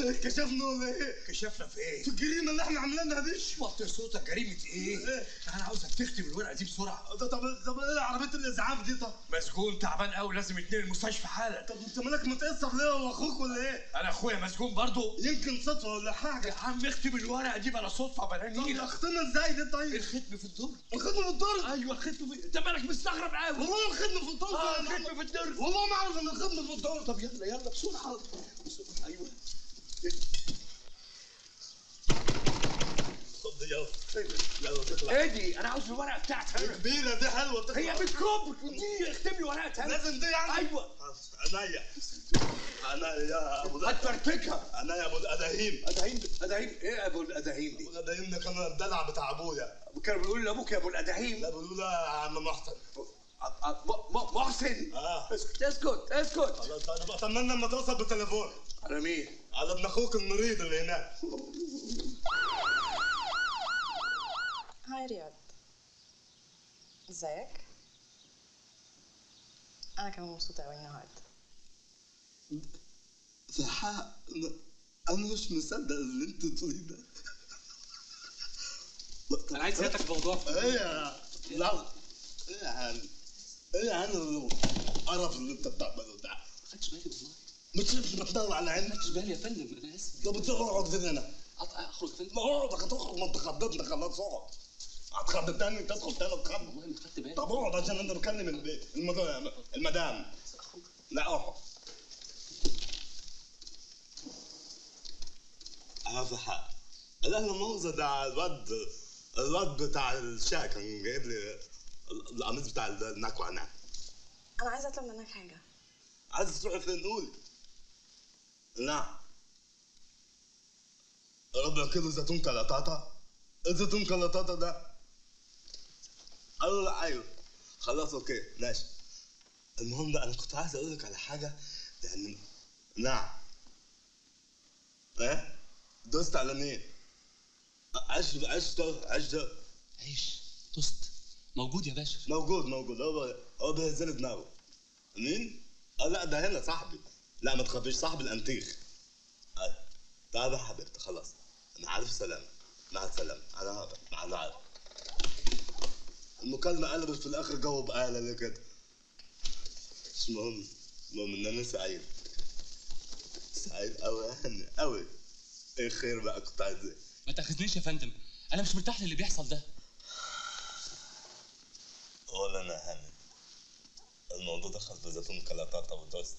كشفنا ولا ايه؟ كشفنا في ايه؟ في الجريمه اللي احنا عاملينها دي وطي صوتك جريمه ايه؟ إيه؟ انا عاوزك تكتب الورقه دي بسرعه طب طب طب ايه عربيه الاسعاف دي طب؟ مسجون تعبان قوي لازم يتنقل المستشفى حالا طب انت مالك متاثر ليه هو اخوك ولا ايه؟ انا اخويا مسجون برضه يمكن صدفه ولا يا حاجه عم اكتب الورقه دي بلا صدفه بلا طب نيله اختنا ازاي دي طيب؟ الختم في الدور الختم في الدرج ايوه الختم في انت مالك مستغرب قوي والله الختم في الدرج اه الختم في الدرج والله ما اعرف ان الختم في الدرج طب يلا يلا بسرعه بسرعه ايوه خد دي يلا يلا تطلع ايه دي انا عاوز الورقه بتاعتي انا كبيره دي حلوه تطلع هي بالكوب دي اكتب لي ورقه تانية لازم دي يعني ايوه عينيا عينيا يا ابو ده هتفرتكها عينيا يا ابو الاداهيم اداهيم اداهيم ايه يا ابو الاداهيم دي ابو الاداهيم ده كان الدلع بتاع ابويا كانوا بيقولوا لابوك يا ابو الاداهيم لا بيقولوا له يا عم محسن ع- ع- م- م- محسن اه اسكت اسكت اسكت خلاص انا بتمنى لما توصل بالتليفون على مين؟ على ابن اخوك المريض اللي هناك هاي رياض ازيك انا كمان مبسوطه قوي النهارده صح انا مش مصدق اللي انت بتقوليه ده انا عايز سيادتك في موضوع ايه يا لا ايه يا هاني ايه يا هاني القرف اللي انت بتعمله ده ما خدتش بالي والله مش مش بتطلع على عينك ما خدتش بالي يا فندم انا اسف طب تقعد فين هنا أط- اخرج يا فندم ما اقعد هتخرج ما انت خضتني خلاص اقعد هتخض تاني تدخل تاني تخض والله ما خدت بالي طب اقعد عشان انا بكلم البيت المدام المدام اخرج لا اقعد انا في حق لا لا مؤاخذة ده الواد الواد بتاع الشقة كان جايب لي القميص بتاع النكوة هناك انا عايزه اطلب منك حاجه عايز تروحي فين قولي لا ربع كيلو زيتون كلاطاطا الزيتون كلاطاطا ده قالوا لا ايوه خلاص اوكي ماشي المهم بقى انا كنت عايز اقول لك على حاجه يعني نعم ايه دوست على مين عيش عيش ده عيش ده عيش توست موجود يا باشا موجود موجود هو هو بيهزل دماغه مين؟ اه لا ده هنا صاحبي لا ما تخافيش صاحب الانتيخ آه. تعال يا حبيبتي خلاص انا عارف سلام مع السلامة انا هذا مع العالم المكالمة قلبت في الاخر جو بقالة ليه كده مش مهم المهم ان انا سعيد سعيد قوي يعني قوي ايه خير بقى كنت عايز ايه ما تاخذنيش يا فندم انا مش مرتاح للي بيحصل ده ولا انا هاني الموضوع دخل في زيتون كلاطاطا وتوست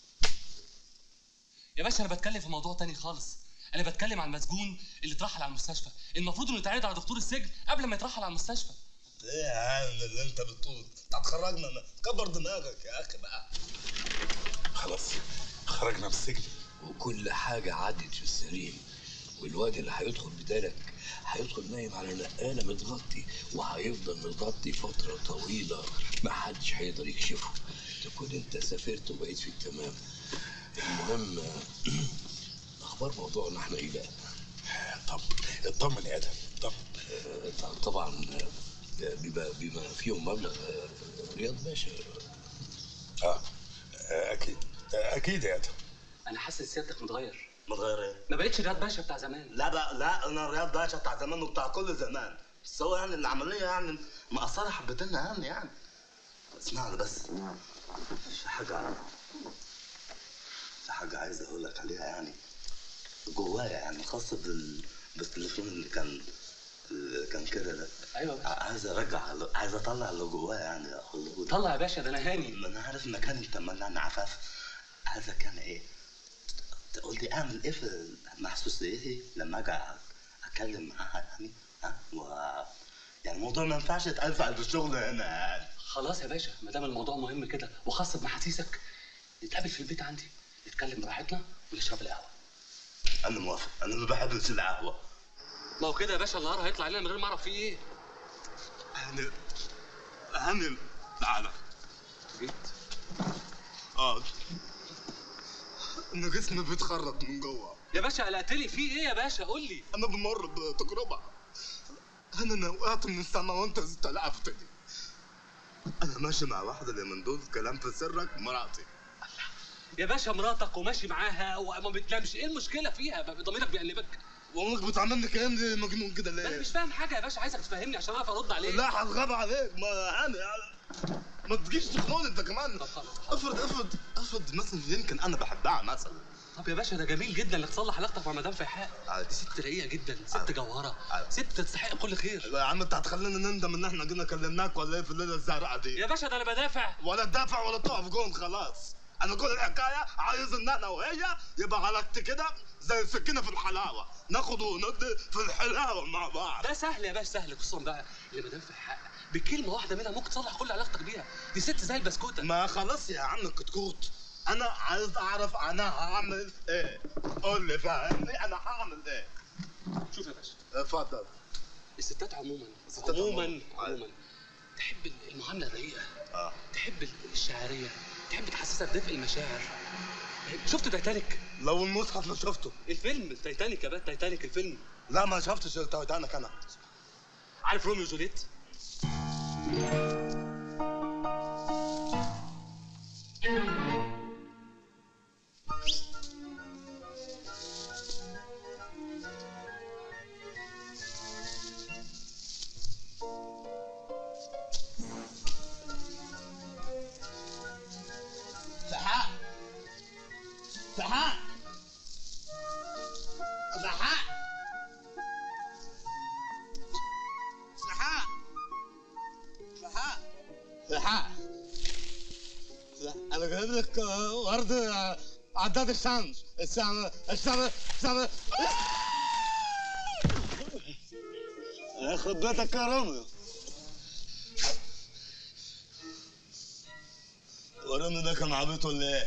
يا باشا انا بتكلم في موضوع تاني خالص انا بتكلم عن المسجون اللي اترحل على المستشفى المفروض انه يتعرض على دكتور السجن قبل ما يترحل على المستشفى ايه يا عم اللي انت بتقول انت هتخرجنا من- كبر دماغك يا اخي بقى خلاص خرجنا من السجن وكل حاجة عدت في السليم والواد اللي هيدخل بدالك هيدخل نايم على نقالة متغطي وهيفضل متغطي فترة طويلة ما حدش هيقدر يكشفه تكون انت سافرت وبقيت في التمام المهم اخبار موضوعنا احنا ايه بقى؟ طب اطمن يا ادم طب آه، طبعا آه، بما بما فيهم مبلغ آه، رياض باشا اه آه، اكيد آه، اكيد يا ادم انا حاسس سيادتك متغير متغير ايه؟ ما بقتش رياض باشا بتاع زمان لا بقى لا انا الرياض باشا بتاع زمان وبتاع كل زمان بس هو يعني العمليه يعني مقصره حبتين يعني يعني اسمعني بس في حاجه في حاجه عايز اقول لك عليها يعني جوايا يعني خاصه بال بالتليفون اللي كان اللي كان كده ده ايوه يا باشا عايز ارجع عايز اطلع اللي جوايا يعني الله طلع يا باشا ده انا هاني ما انا عارف انك انت تمنى انا عفاف عايزك كان ايه تقول لي اعمل ايه في محسوسيتي لما اجي اتكلم معاها يعني ها و يعني الموضوع ما ينفعش يتقال في الشغل هنا يعني خلاص يا باشا ما دام الموضوع مهم كده وخاص بمحاسيسك نتقابل في البيت عندي نتكلم براحتنا ونشرب القهوه انا موافق انا ما بحبش القهوه ما هو كده يا باشا النهار هيطلع علينا من غير ما اعرف فيه ايه هاني هاني تعالى جيت اقعد انا جسمي بيتخرط من جوه يا باشا قلقت لي في ايه يا باشا قول لي انا بمر بتجربه انا انا وقعت من السما وانت استلعبتني انا ماشي مع واحده اللي من دول كلام في سرك مراتي يا باشا مراتك وماشي معاها وما بتنامش ايه المشكله فيها ب- ضميرك بيأنبك وامك بتعملني كلام دي مجنون كده انا ليه؟ مش فاهم حاجه يا باشا عايزك تفهمني عشان اعرف ارد عليك لا هتغاب عليك ما انا ما تجيش تخنقني انت كمان طب خلاص. افرض افرض افرض مثلا يمكن انا بحبها مثلا طب يا باشا ده جميل جدا انك تصلح علاقتك مع مدام فيحاء عادي. دي ست رقيقه جدا ست عادي. جوهره عادي. ست تستحق كل خير يا عم انت هتخلينا نندم ان احنا جينا كلمناك ولا ايه في الليله الزرقاء دي يا باشا ده انا بدافع ولا تدافع ولا تقف جون خلاص انا كل الحكايه عايز ان انا وهي يبقى علاقتي كده زي السكينه في الحلاوه ناخد وندي في الحلاوه مع بعض ده سهل يا باشا سهل خصوصا بقى اللي مدام فيحاء بكلمه واحده منها ممكن تصلح كل علاقتك بيها دي ست زي البسكوته ما خلاص يا عم الكتكوت انا عايز اعرف انا هعمل ايه قول لي فهمني انا هعمل ايه شوف يا باشا اتفضل الستات عموما الستات عموما عموماً. عموما تحب المعامله الرقيقه اه تحب الشعريه تحب تحسسها بدفء المشاعر شفت تايتانيك لو المصحف ما شفته الفيلم تايتانيك يا باشا تايتانيك الفيلم لا ما شفتش التايتانيك انا عارف روميو وجوليت سحاء سحاء سحاء سحاء سحاء سحاء انا جايب لك ورد عداد الشمس الشمس الشمس الشمس ياخد بيتك يا روميو وروني ده كان عبيط ولا ايه؟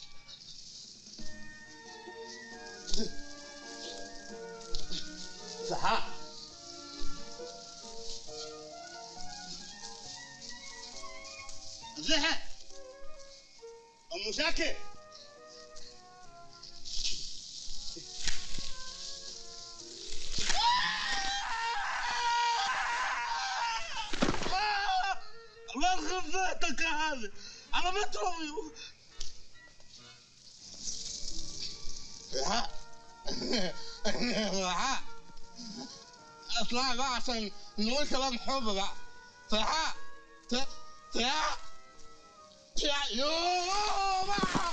سحاء زهق ام شاكر الله يخرب بيتك يا هذا انا بنت روميو لا لا اطلع بقى عشان نقول كلام حب بقى تعال تعال تعال تعال يوه بقى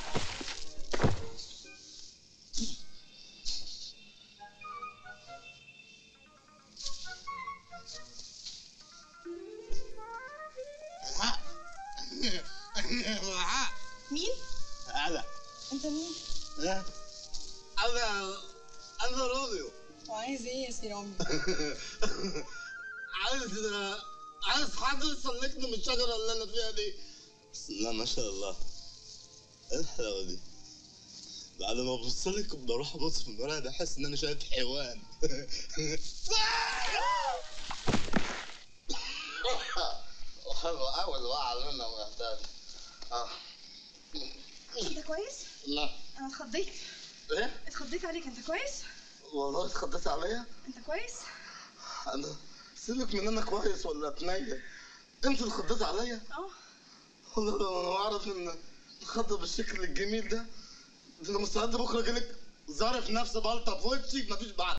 تعال مين؟ هلا انت مين؟ انا انا روميو وعايز ايه يا سي رامي؟ عايز عايز حد يسلكني من الشجره اللي انا فيها دي بسم الله ما شاء الله ايه الحلاوه دي بعد ما ابص لك بروح ابص في المرايه بحس ان انا شايف حيوان حلو قوي الوقعه اللي انا وقعتها دي. اه انت كويس؟ لا انا اتخضيت ايه اتخضيت عليك انت كويس؟ والله اتخضيت عليا انت كويس؟ انا سيبك من انا كويس ولا اتنيل انت اللي خضيت عليا اه والله لو انا اعرف ان الخضه بالشكل الجميل ده ده انا مستعد بكره اجيلك ظارف نفسي بلطه في وشي مفيش بعد